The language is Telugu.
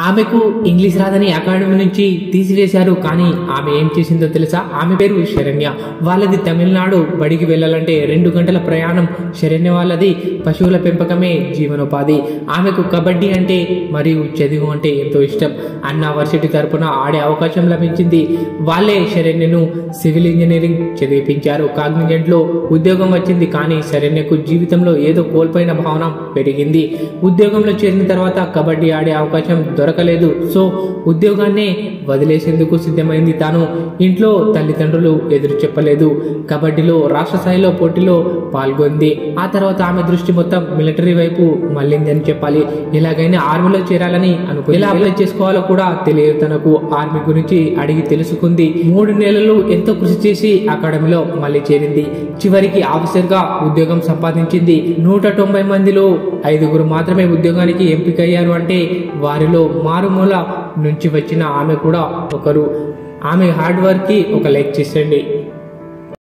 ఆమెకు ఇంగ్లీష్ రాదని అకాడమీ నుంచి తీసివేశారు కానీ ఆమె ఏం చేసిందో తెలుసా ఆమె పేరు శరణ్య వాళ్ళది తమిళనాడు బడికి వెళ్ళాలంటే రెండు గంటల ప్రయాణం శరణ్య వాళ్ళది పశువుల పెంపకమే జీవనోపాధి ఆమెకు కబడ్డీ అంటే మరియు చదువు అంటే ఎంతో ఇష్టం అన్నా వర్సిటీ తరపున ఆడే అవకాశం లభించింది వాళ్ళే శరణ్యను సివిల్ ఇంజనీరింగ్ చదివించారు కాగ్నిజెంట్ లో ఉద్యోగం వచ్చింది కానీ శరణ్యకు జీవితంలో ఏదో కోల్పోయిన భావన పెరిగింది ఉద్యోగంలో చేరిన తర్వాత కబడ్డీ ఆడే అవకాశం దొరకలేదు సో ఉద్యోగాన్నే వదిలేసేందుకు సిద్ధమైంది తాను ఇంట్లో తల్లిదండ్రులు ఎదురు చెప్పలేదు కబడ్డీలో రాష్ట్ర స్థాయిలో పోటీలో పాల్గొంది ఆ తర్వాత ఆమె దృష్టి మొత్తం మిలిటరీ వైపు మళ్ళిందని చెప్పాలి ఎలాగైనా ఆర్మీలో చేరాలని అనుకుంది ఎలా అప్లై చేసుకోవాలో కూడా తెలియదు తనకు ఆర్మీ గురించి అడిగి తెలుసుకుంది మూడు నెలలు ఎంతో కృషి చేసి అకాడమీలో మళ్ళీ చేరింది చివరికి ఆఫీసర్గా ఉద్యోగం సంపాదించింది నూట తొంభై మందిలో ఐదుగురు మాత్రమే ఉద్యోగానికి ఎంపికయ్యారు అంటే వారిలో మారుమూల నుంచి వచ్చిన ఆమె కూడా ఒకరు ఆమె హార్డ్ వర్క్ కి ఒక లైక్ చేసండి